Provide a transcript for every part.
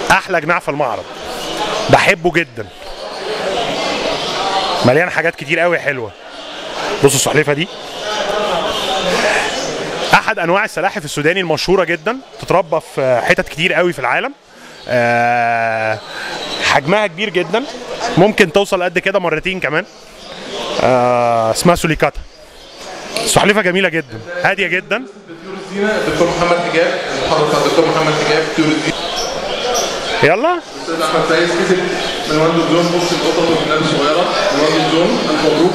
احلى جناح في المعرض بحبه جدا مليان حاجات كتير قوي حلوه بصوا السلحفه دي احد انواع السلاحف السوداني المشهوره جدا تتربى في حتت كتير قوي في العالم آه، حجمها كبير جدا ممكن توصل قد كده مرتين كمان آه، اسمها سوليكاتا سلحفه جميله جدا هاديه جدا طيور الزينه الدكتور محمد حجاب المحاضره بتاع الدكتور محمد حجاب طيور الزينه يلا الاستاذ احمد فايز كسب من وند الزون بوكس القطط والكلاب الصغيره من وند الزون الف مبروك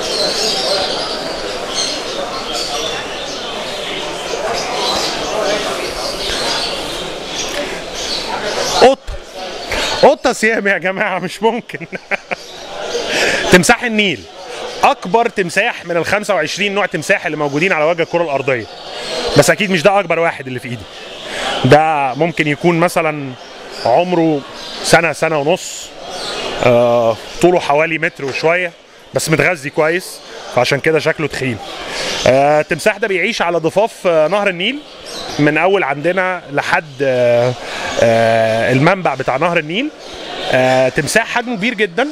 قطه قطه سيام يا جماعه مش ممكن تمساح النيل اكبر تمساح من ال 25 نوع تمساح اللي موجودين على وجه الكره الارضيه بس اكيد مش ده اكبر واحد اللي في ايدي ده ممكن يكون مثلا عمره سنه سنه ونص آه طوله حوالي متر وشويه بس متغذي كويس فعشان كده شكله تخين آه التمساح ده بيعيش على ضفاف آه نهر النيل من اول عندنا لحد آه آه المنبع بتاع نهر النيل آه تمساح حجمه كبير جدا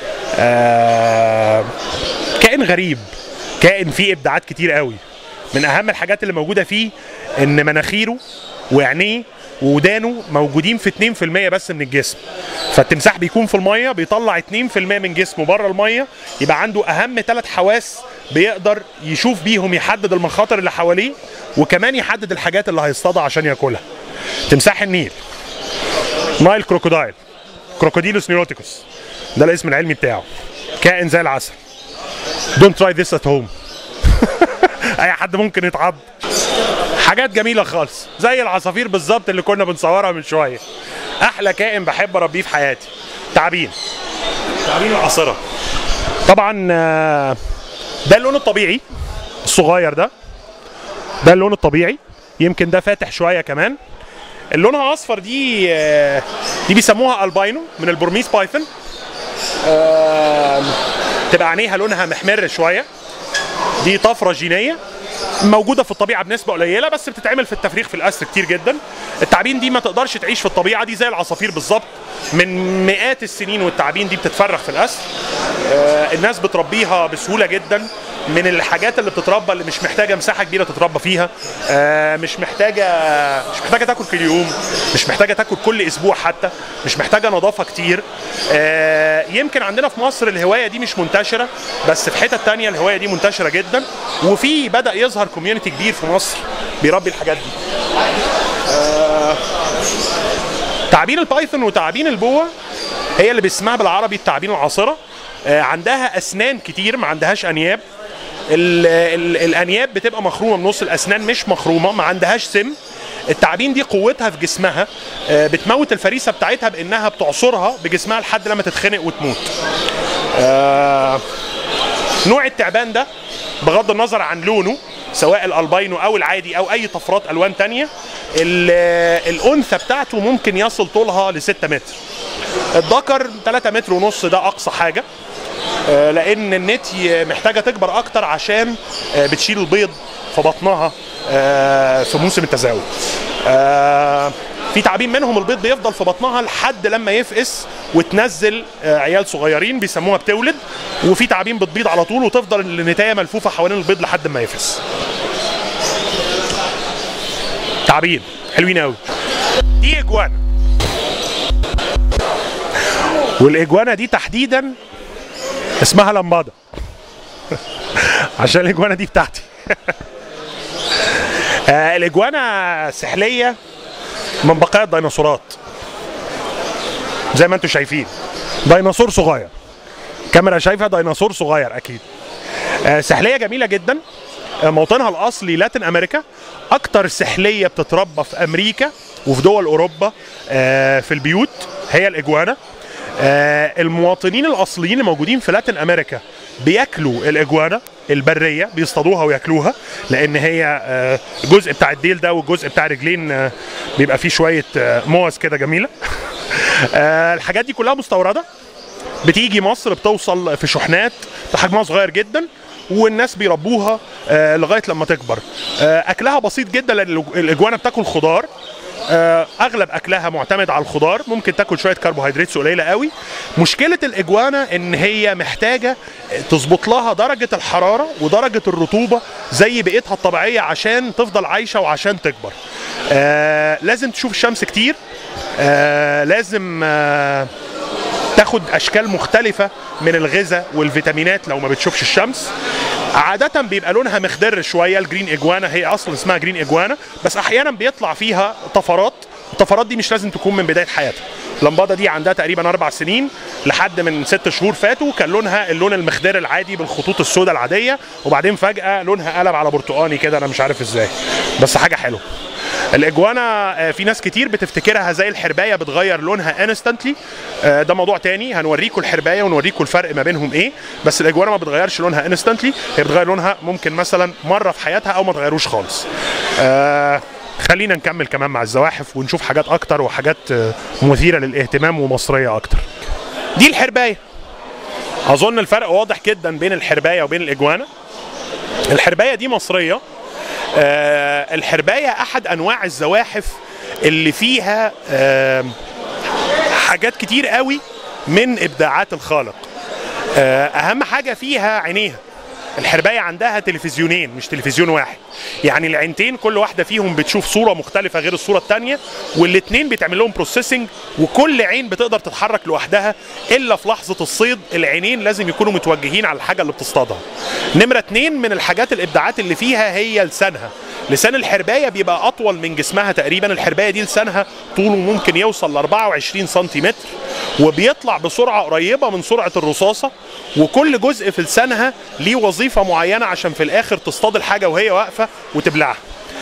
آه كائن غريب كائن فيه ابداعات كتير قوي من اهم الحاجات اللي موجوده فيه ان مناخيره وعينيه ودانه موجودين في 2% بس من الجسم فالتمساح بيكون في الميه بيطلع 2% من جسمه بره الميه يبقى عنده اهم ثلاث حواس بيقدر يشوف بيهم يحدد المخاطر اللي حواليه وكمان يحدد الحاجات اللي هيصطادها عشان ياكلها تمساح النيل نايل كروكودايل كروكوديلوس نيروتيكوس ده الاسم العلمي بتاعه كائن زي العسل دونت تراي ذس ات هوم اي حد ممكن يتعض حاجات جميله خالص زي العصافير بالظبط اللي كنا بنصورها من شويه احلى كائن بحب اربيه في حياتي تعابين تعابين العاصره طبعا آه، ده اللون الطبيعي الصغير ده ده اللون الطبيعي يمكن ده فاتح شويه كمان اللي لونها اصفر دي آه، دي بيسموها الباينو من البورميس بايثون آم، تبقى عينيها لونها محمر شويه دي طفره جينيه موجوده في الطبيعه بنسبه قليله بس بتتعمل في التفريغ في الاسر كتير جدا التعابين دي ما تقدرش تعيش في الطبيعه دي زي العصافير بالظبط من مئات السنين والتعابين دي بتتفرغ في الاسر آه، الناس بتربيها بسهوله جدا من الحاجات اللي بتتربى اللي مش محتاجه مساحه كبيره تتربى فيها آه، مش محتاجه مش محتاجه تاكل كل يوم مش محتاجه تاكل كل اسبوع حتى مش محتاجه نظافه كتير آه، يمكن عندنا في مصر الهوايه دي مش منتشره بس في حتت تانية الهوايه دي منتشره جدا وفي بدا يظهر كوميونتي كبير في مصر بيربي الحاجات دي تعابين البايثون وتعابين البوة هي اللي باسمها بالعربي التعابين العاصرة آه، عندها أسنان كتير ما عندهاش أنياب ال ال الأنياب بتبقى مخرومة من نص الأسنان مش مخرومة ما عندهاش سم التعابين دي قوتها في جسمها آه، بتموت الفريسة بتاعتها بإنها بتعصرها بجسمها لحد لما تتخنق وتموت آه، نوع التعبان ده بغض النظر عن لونه سواء الالباينو او العادي او اي طفرات الوان تانية ال- الانثى بتاعته ممكن يصل طولها ل 6 متر الذكر 3 متر ونص ده اقصى حاجه آه، لان النتي محتاجه تكبر اكتر عشان آه، بتشيل البيض في بطنها آه، في موسم التزاوج آه، في تعابين منهم البيض بيفضل في بطنها لحد لما يفقس وتنزل آه، عيال صغيرين بيسموها بتولد وفي تعابين بتبيض على طول وتفضل النتايه ملفوفه حوالين البيض لحد ما يفقس تعابين حلوين قوي دي اجوانا والاجوانا دي تحديدا اسمها لمبادة عشان الاجوانا دي بتاعتي آه، الاجوانا سحليه من بقايا الديناصورات زي ما انتم شايفين ديناصور صغير كاميرا شايفه ديناصور صغير اكيد آه، سحليه جميله جدا آه، موطنها الاصلي لاتن امريكا اكتر سحليه بتتربى في امريكا وفي دول اوروبا آه، في البيوت هي الاجوانا آه، المواطنين الاصليين الموجودين في لاتن امريكا بياكلوا الاجوانا البريه بيصطادوها وياكلوها لان هي آه، الجزء بتاع الديل ده والجزء بتاع الرجلين آه، بيبقى فيه شويه آه، موز كده جميله آه، الحاجات دي كلها مستورده بتيجي مصر بتوصل في شحنات حجمها صغير جدا والناس بيربوها آه، لغايه لما تكبر آه، اكلها بسيط جدا لان الاجوانا بتاكل خضار آه، اغلب اكلها معتمد على الخضار ممكن تاكل شويه كربوهيدرات قليله قوي مشكله الاجوانا ان هي محتاجه تظبط لها درجه الحراره ودرجه الرطوبه زي بيئتها الطبيعيه عشان تفضل عايشه وعشان تكبر آه لازم تشوف الشمس كتير آه لازم آه تاخد اشكال مختلفه من الغذاء والفيتامينات لو ما بتشوفش الشمس عادة بيبقى لونها مخضر شوية الجرين اجوانا هي اصلا اسمها جرين اجوانا بس احيانا بيطلع فيها طفرات الطفرات دي مش لازم تكون من بداية حياتها اللمبادة دي عندها تقريبا اربع سنين لحد من ست شهور فاتوا كان لونها اللون المخضر العادي بالخطوط السوداء العادية وبعدين فجأة لونها قلب على برتقاني كده انا مش عارف ازاي بس حاجة حلوة الاجوانا آه، في ناس كتير بتفتكرها زي الحربايه بتغير لونها انستنتلي ده موضوع تاني هنوريكم الحربايه ونوريكم الفرق ما بينهم ايه بس الاجوانا ما بتغيرش لونها انستنتلي هي بتغير لونها ممكن مثلا مره في حياتها او ما تغيروش خالص آه، خلينا نكمل كمان مع الزواحف ونشوف حاجات اكتر وحاجات آه، مثيره للاهتمام ومصريه اكتر دي الحربايه اظن الفرق واضح جدا بين الحربايه وبين الاجوانا الحربايه دي مصريه آه، الحربايه احد انواع الزواحف اللي فيها آه، حاجات كتير قوي من ابداعات الخالق آه، اهم حاجه فيها عينيها الحربايه عندها تلفزيونين مش تلفزيون واحد يعني العينتين كل واحده فيهم بتشوف صوره مختلفه غير الصوره الثانيه والاثنين بيتعمل لهم بروسيسنج وكل عين بتقدر تتحرك لوحدها الا في لحظه الصيد العينين لازم يكونوا متوجهين على الحاجه اللي بتصطادها نمره اتنين من الحاجات الابداعات اللي فيها هي لسانها لسان الحربايه بيبقى اطول من جسمها تقريبا الحربايه دي لسانها طوله ممكن يوصل ل 24 سنتيمتر وبيطلع بسرعه قريبه من سرعه الرصاصه وكل جزء في لسانها ليه وظيفه معينه عشان في الاخر تصطاد الحاجه وهي واقفه وتبلعها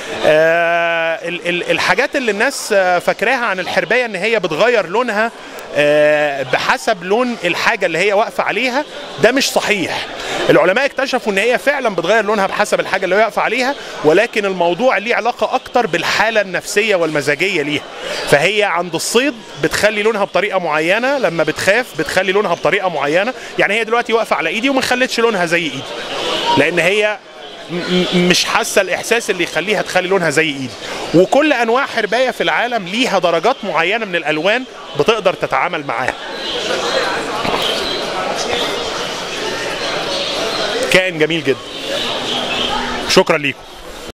آه ال- ال- الحاجات اللي الناس آه، فاكراها عن الحربايه ان هي بتغير لونها آه، بحسب لون الحاجه اللي هي واقفه عليها ده مش صحيح العلماء اكتشفوا ان هي فعلا بتغير لونها بحسب الحاجه اللي هي واقفه عليها ولكن الموضوع ليه علاقه اكتر بالحاله النفسيه والمزاجيه ليها فهي عند الصيد بتخلي لونها بطريقه معينه لما بتخاف بتخلي لونها بطريقه معينه يعني هي دلوقتي واقفه على ايدي وما خلتش لونها زي ايدي لان هي م- م- مش حاسه الاحساس اللي يخليها تخلي لونها زي ايدي وكل انواع حربايه في العالم ليها درجات معينه من الالوان بتقدر تتعامل معاها كائن جميل جدا شكرا ليكم